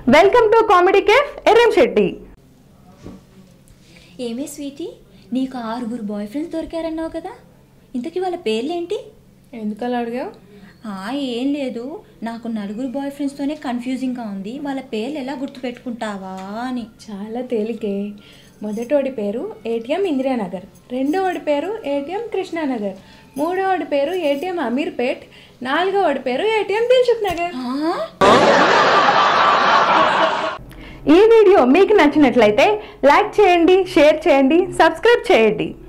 Welcome to comedy cafe Erram Setty ఏమే sweetie నీకు ఆరుగురు బాయ్ ఫ్రెండ్స్ దొరికారన్నావు కదా ఇంతకీ వాళ్ళ పేర్లేంటి ఎందుకలా అడిగావు ఆ, ఏం లేదు నాకు నలుగురు బాయ్ ఫ్రెండ్స్తోనే కన్ఫ్యూజింగ్గా ఉంది వాళ్ళ పేర్లు ఎలా గుర్తుపెట్టుకుంటావా అని చాలా తేలికే మొదటోడి పేరు ఏటీఎం ఇందిరానగర్ రెండోవాడి పేరు ఏటీఎం కృష్ణానగర్ మూడోవాడి పేరు ఏటీఎం అమీర్పేట్ నాలుగోవాడి పేరు ఏటీఎం దిల్సుఖ్ నగర్ ఆ? ఈ వీడియో మీకు నచ్చినట్లయితే లైక్ చేయండి షేర్ చేయండి సబ్స్క్రైబ్ చేయండి